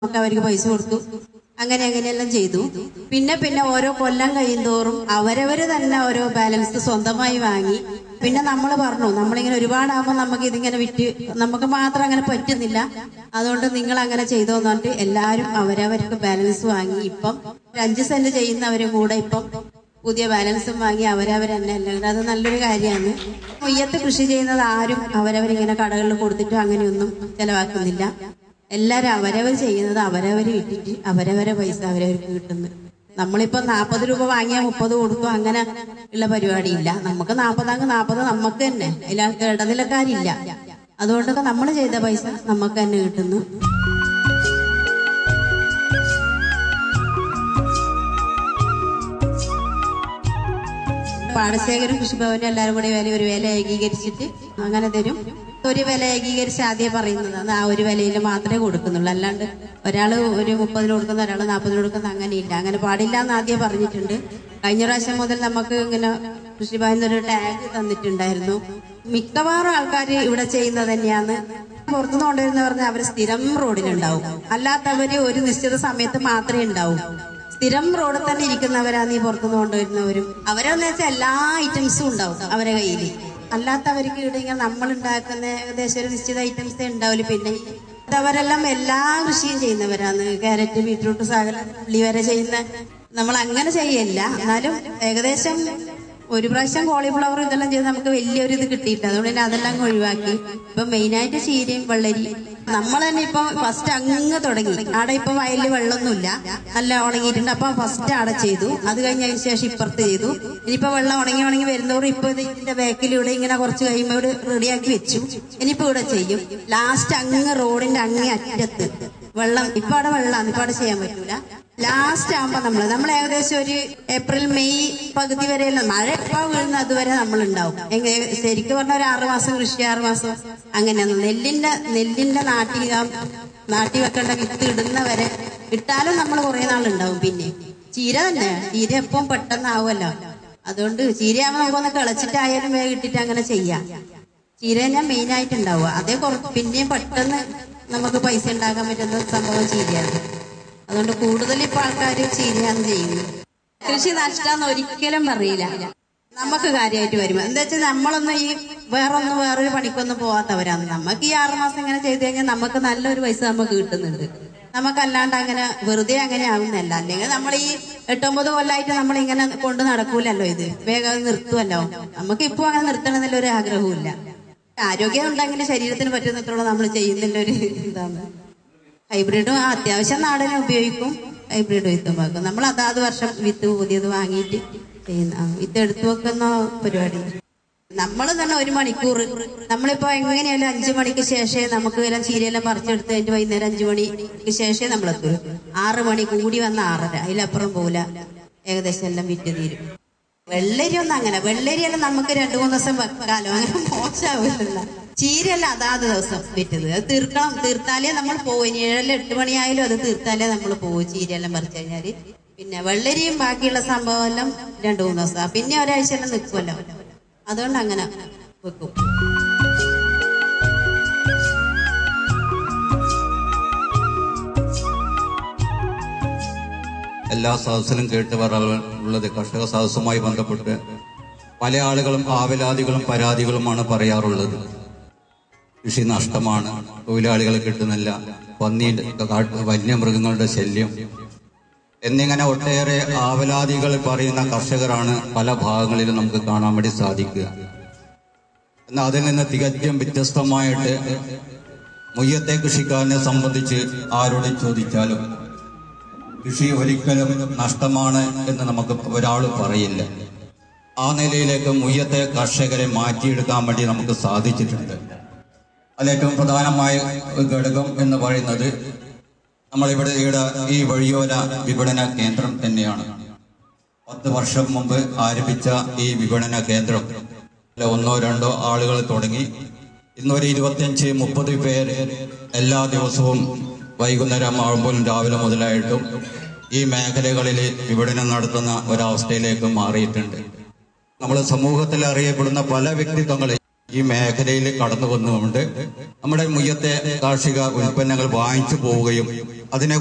നമുക്ക് അവർക്ക് പൈസ കൊടുത്തു അങ്ങനെ അങ്ങനെയെല്ലാം ചെയ്തു പിന്നെ പിന്നെ ഓരോ കൊല്ലം കഴിയുന്തോറും അവരവര് തന്നെ ഓരോ ബാലൻസ് സ്വന്തമായി വാങ്ങി പിന്നെ നമ്മൾ പറഞ്ഞു നമ്മളിങ്ങനെ ഒരുപാടാകുമ്പോൾ നമുക്ക് ഇതിങ്ങനെ വിറ്റ് നമുക്ക് മാത്രം അങ്ങനെ പറ്റുന്നില്ല അതുകൊണ്ട് നിങ്ങൾ അങ്ങനെ ചെയ്തോന്ന് പറഞ്ഞിട്ട് എല്ലാവരും അവരവർക്ക് ബാലൻസ് വാങ്ങി ഇപ്പം ഒരു അഞ്ച് സെന്റ് ചെയ്യുന്നവരും കൂടെ ഇപ്പം പുതിയ ബാലൻസും വാങ്ങി അവരവർ തന്നെ എല്ലാം അത് നല്ലൊരു കാര്യമാണ് മുയ്യത്ത് കൃഷി ചെയ്യുന്നത് ആരും അവരവരിങ്ങനെ കടകളിൽ കൊടുത്തിട്ട് അങ്ങനെയൊന്നും ചെലവാക്കുന്നില്ല എല്ലാരും അവരവർ ചെയ്യുന്നത് അവരവർ ഇട്ടിട്ട് അവരവരെ പൈസ അവരവർക്ക് കിട്ടുന്നു നമ്മളിപ്പോ നാൽപ്പത് രൂപ വാങ്ങിയാൽ മുപ്പത് കൊടുക്കും അങ്ങനെ ഉള്ള പരിപാടിയില്ല നമുക്ക് നാൽപ്പതാങ്ക് നാൽപ്പത് നമുക്ക് തന്നെ അതിൽ ഇടനിലക്കാരില്ല അതുകൊണ്ടൊക്കെ നമ്മൾ ചെയ്ത പൈസ നമുക്ക് തന്നെ കിട്ടുന്നു പാടശേഖരം കൃഷിഭവനും എല്ലാവരും കൂടി വില ഒരു വില ഏകീകരിച്ചിട്ട് അങ്ങനെ തരും ഒരു വില ഏകീകരിച്ച് ആദ്യം പറയുന്നത് അത് ആ ഒരു വിലയിൽ മാത്രമേ കൊടുക്കുന്നുള്ളൂ അല്ലാണ്ട് ഒരാൾ ഒരു മുപ്പതിന് കൊടുക്കുന്ന ഒരാൾ നാൽപ്പതിന് കൊടുക്കുന്ന അങ്ങനെയില്ല അങ്ങനെ പാടില്ല എന്ന് ആദ്യം പറഞ്ഞിട്ടുണ്ട് കഴിഞ്ഞ പ്രാവശ്യം മുതൽ നമുക്ക് ഇങ്ങനെ കൃഷിഭവനിൽ ഒരു ടാഗ് തന്നിട്ടുണ്ടായിരുന്നു മിക്കവാറും ആൾക്കാർ ഇവിടെ ചെയ്യുന്നത് തന്നെയാണ് പുറത്തുനിന്ന് കൊണ്ടുവരുന്ന പറഞ്ഞാൽ അവർ സ്ഥിരം റോഡിലുണ്ടാവും അല്ലാത്തവര് ഒരു നിശ്ചിത സമയത്ത് മാത്രമേ ഉണ്ടാവൂ സ്ഥിരം റോഡിൽ തന്നെ ഇരിക്കുന്നവരാണ് ഈ പുറത്തുനിന്ന് കൊണ്ടുവരുന്നവരും അവരെന്ന് വെച്ചാൽ എല്ലാ ഐറ്റംസും ഉണ്ടാവും അവരെ കയ്യിൽ അല്ലാത്തവർക്ക് ഇവിടെ ഇങ്ങനെ നമ്മൾ ഉണ്ടാക്കുന്ന ഏകദേശം ഒരു നിശ്ചിത ഐറ്റംസേ ഉണ്ടാവില്ല പിന്നെ അവരെല്ലാം എല്ലാ കൃഷിയും ചെയ്യുന്നവരാണ് ക്യാരറ്റ് ബീട്രൂട്ട് സകലം ഉള്ളി വരെ ചെയ്യുന്ന നമ്മൾ അങ്ങനെ ചെയ്യല്ല എന്നാലും ഏകദേശം ഒരു പ്രാവശ്യം കോളിഫ്ലവർ ഇതെല്ലാം ചെയ്ത് നമുക്ക് വലിയൊരു ഇത് കിട്ടിയില്ല അതുകൊണ്ട് തന്നെ അതെല്ലാം അങ്ങ് ഒഴിവാക്കി ഇപ്പൊ മെയിനായിട്ട് ചീരയും വെള്ളരി നമ്മൾ തന്നെ ഇപ്പൊ ഫസ്റ്റ് അങ്ങ് തുടങ്ങി ആടെ ഇപ്പൊ വയലിൽ വെള്ളമൊന്നുമില്ല നല്ല ഉണങ്ങിയിട്ടുണ്ട് അപ്പൊ ഫസ്റ്റ് ആടെ ചെയ്തു അത് കഴിഞ്ഞതിന് ശേഷം ഇപ്പുറത്ത് ചെയ്തു ഇനിയിപ്പോ വെള്ളം ഉണങ്ങി ഉണങ്ങി വരുന്നവർ ഇപ്പൊ ഇത് ഇതിന്റെ ബാക്കിലൂടെ ഇങ്ങനെ കുറച്ച് കഴിയുമ്പോൾ ഇവിടെ റെഡിയാക്കി വെച്ചു ഇനിയിപ്പോ ഇവിടെ ചെയ്യും ലാസ്റ്റ് അങ്ങ് റോഡിന്റെ അങ്ങേ അറ്റത്ത് വെള്ളം ഇപ്പൊ അവിടെ വെള്ളമാണ് ഇപ്പൊ അവിടെ ചെയ്യാൻ പറ്റൂല ലാസ്റ്റ് ആകുമ്പോ നമ്മള് നമ്മൾ ഏകദേശം ഒരു ഏപ്രിൽ മെയ് പകുതി വരെയല്ല മഴ എപ്പോ വീഴുന്ന അതുവരെ നമ്മൾ ഉണ്ടാവും എങ്ങ- ശരിക്കും പറഞ്ഞ ഒരു ആറു മാസം കൃഷി ആറു മാസം അങ്ങനെയാണ് നെല്ലിന്റെ നെല്ലിന്റെ നാട്ടി ആ നാട്ടി വെക്കേണ്ട വിത്ത് ഇടുന്നവരെ ഇട്ടാലും നമ്മൾ കുറെ നാളുണ്ടാവും പിന്നെ ചീര തന്നെ ചീര എപ്പം പെട്ടെന്നാവുമല്ലോ അതുകൊണ്ട് ചീരയാകുമ്പോൾ നമുക്കൊന്ന് കിളച്ചിട്ടായാലും വേഗം ഇട്ടിട്ട് അങ്ങനെ ചെയ്യാം ചീര തന്നെ മെയിൻ ആയിട്ട് ഉണ്ടാവുക അതേ കുറച്ച് പിന്നെയും പെട്ടെന്ന് നമുക്ക് പൈസ ഉണ്ടാക്കാൻ പറ്റുന്ന സംഭവം ചീരയാണ് അതുകൊണ്ട് കൂടുതൽ ഇപ്പൊ ആൾക്കാർ ചീരയാണ് ചെയ്യുന്നത് കൃഷി നഷ്ടാന്ന് ഒരിക്കലും പറയില്ല നമുക്ക് കാര്യമായിട്ട് വരും എന്താ വെച്ചാൽ നമ്മളൊന്നും ഈ വേറൊന്നും വേറൊരു പണിക്കൊന്നും പോവാത്തവരാണ് നമുക്ക് ഈ ആറുമാസം ഇങ്ങനെ ചെയ്ത് കഴിഞ്ഞാൽ നമുക്ക് നല്ലൊരു പൈസ നമുക്ക് കിട്ടുന്നുണ്ട് നമുക്കല്ലാണ്ട് അങ്ങനെ വെറുതെ അങ്ങനെ ആവുന്നല്ല അല്ലെങ്കിൽ നമ്മൾ ഈ എട്ടൊമ്പത് കൊല്ലായിട്ട് നമ്മൾ ഇങ്ങനെ കൊണ്ട് നടക്കൂലല്ലോ ഇത് വേഗം നിർത്തുമല്ലോ നമുക്ക് ഇപ്പൊ അങ്ങനെ നിർത്തണമെന്നുള്ള ഒരു ആഗ്രഹവും ഇല്ല ആരോഗ്യം ഉണ്ടെങ്കിൽ ശരീരത്തിന് പറ്റുന്നത്രയുള്ള നമ്മൾ ചെയ്യുന്നില്ല ഒരു ഇതാണ് ഹൈബ്രിഡും ആ, അത്യാവശ്യം നാടനെ ഉപയോഗിക്കും ഹൈബ്രിഡ് വിത്തും വെക്കും നമ്മൾ അതാത് വർഷം വിത്ത് പുതിയത് വാങ്ങിയിട്ട് ചെയ്യുന്ന ആ, വിത്ത് എടുത്തു വെക്കുന്ന പരിപാടി നമ്മൾ തന്നെ ഒരു മണിക്കൂർ നമ്മളിപ്പോ എങ്ങനെയായാലും അഞ്ചു മണിക്ക് ശേഷമേ നമുക്ക് എല്ലാം ചീരയെല്ലാം പറിച്ചെടുത്ത് കഴിഞ്ഞിട്ട് വൈകുന്നേരം അഞ്ചു മണിക്ക് ശേഷമേ നമ്മൾ എത്തൂ ആറ് മണി കൂടി വന്ന ആറര അതിലപ്പുറം പോകില്ല ഏകദേശം എല്ലാം വിറ്റ് തീരും വെള്ളരി ഒന്നും അങ്ങനെ വെള്ളരിയെല്ലാം നമുക്ക് രണ്ടു മൂന്ന് ദിവസം വെക്കാലോ അങ്ങനെ മോശമാവില്ല ചീരയല്ല അതാത് ദിവസം വിറ്റത് അത് തീർക്കണം തീർത്താലേ നമ്മൾ പോകും ഇനി ഏഴല്ല എട്ട് മണിയായാലും അത് തീർത്താലേ നമ്മൾ പോകും ചീരയെല്ലാം പറിച്ചു കഴിഞ്ഞാല് പിന്നെ വെള്ളരിയും ബാക്കിയുള്ള സംഭവം എല്ലാം രണ്ടു മൂന്ന് ദിവസം പിന്നെ ഒരാഴ്ച എല്ലാം നിൽക്കുമല്ലോ അതുകൊണ്ട് അങ്ങനെ വെക്കും എല്ലാ സദസ്സിലും കേട്ട് പറയാനുള്ളത് കർഷക സദസ്സുമായി ബന്ധപ്പെട്ട് പല ആളുകളും ആവലാതികളും പരാതികളുമാണ് പറയാറുള്ളത് കൃഷി നഷ്ടമാണ് തൊഴിലാളികളെ കിട്ടുന്നില്ല പന്നിയുടെ കാട്ട് വന്യമൃഗങ്ങളുടെ ശല്യം എന്നിങ്ങനെ ഒട്ടേറെ ആവലാതികൾ പറയുന്ന കർഷകരാണ് പല ഭാഗങ്ങളിലും നമുക്ക് കാണാൻ വേണ്ടി സാധിക്കുക എന്നാൽ അതിൽ നിന്ന് തികച്ചും വ്യത്യസ്തമായിട്ട് മുയ്യത്തെ കൃഷിക്കാരനെ സംബന്ധിച്ച് ആരോട് ചോദിച്ചാലും കൃഷി ഒരിക്കലും നഷ്ടമാണ് എന്ന് നമുക്ക് ഒരാൾ പറയില്ല ആ നിലയിലേക്ക് മുയ്യത്തെ കർഷകരെ മാറ്റിയെടുക്കാൻ വേണ്ടി നമുക്ക് സാധിച്ചിട്ടുണ്ട് അതിലേറ്റവും പ്രധാനമായ ഒരു ഘടകം എന്ന് പറയുന്നത് നമ്മളിവിടെ ഇവിടെ ഈ വഴിയോര വിപണന കേന്ദ്രം തന്നെയാണ് പത്ത് വർഷം മുമ്പ് ആരംഭിച്ച ഈ വിപണന കേന്ദ്രം ഇതിൽ ഒന്നോ രണ്ടോ ആളുകൾ തുടങ്ങി ഇന്നൊരു ഇരുപത്തിയഞ്ച് മുപ്പത് പേര് എല്ലാ ദിവസവും വൈകുന്നേരം ആകുമ്പോഴും രാവിലെ മുതലായിട്ടും ഈ മേഖലകളിൽ വിപണനം നടത്തുന്ന ഒരവസ്ഥയിലേക്ക് മാറിയിട്ടുണ്ട് നമ്മൾ സമൂഹത്തിൽ അറിയപ്പെടുന്ന പല വ്യക്തിത്വങ്ങൾ ഈ മേഖലയിൽ കടന്നു വന്നുകൊണ്ട് നമ്മുടെ മുയ്യത്തെ കാർഷിക ഉൽപ്പന്നങ്ങൾ വാങ്ങിച്ചു പോവുകയും അതിനെ